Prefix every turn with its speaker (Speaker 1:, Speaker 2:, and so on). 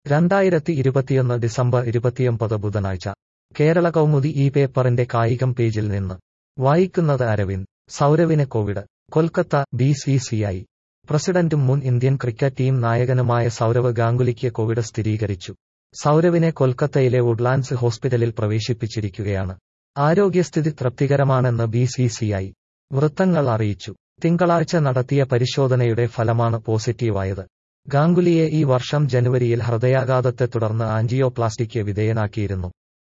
Speaker 1: രണ്ടായിരത്തി ഇരുപത്തിയൊന്ന് ഡിസംബർ ഇരുപത്തിയൊമ്പത് ബുധനാഴ്ച കേരള കൗമുദി ഈ പേപ്പറിന്റെ കായികം പേജിൽ നിന്ന് വായിക്കുന്നത് അരവിന്ദ് സൗരവിന് covid Kolkata B C C I പ്രസിഡന്റും മുൻ ഇന്ത്യൻ ക്രിക്കറ്റ് ടീം നായകനുമായ സൗരവ് ഗാംഗുലിക്ക് കോവിഡ് സ്ഥിരീകരിച്ചു സൗരവിനെ കൊൽക്കത്തയിലെ വുഡ്ലാൻഡ്സ് ഹോസ്പിറ്റലിൽ പ്രവേശിപ്പിച്ചിരിക്കുകയാണ് ആരോഗ്യസ്ഥിതി തൃപ്തികരമാണെന്ന് ബി സി സി ഐ വൃത്തങ്ങൾ അറിയിച്ചു തിങ്കളാഴ്ച നടത്തിയ പരിശോധനയുടെ ഫലമാണ് പോസിറ്റീവായത് ഗാംഗുലിയെ ഈ വർഷം ജനുവരിയിൽ ഹൃദയാഘാതത്തെ തുടർന്ന് ആൻജിയോപ്ലാസ്റ്റിക്ക് വിധേയനാക്കിയിരുന്നു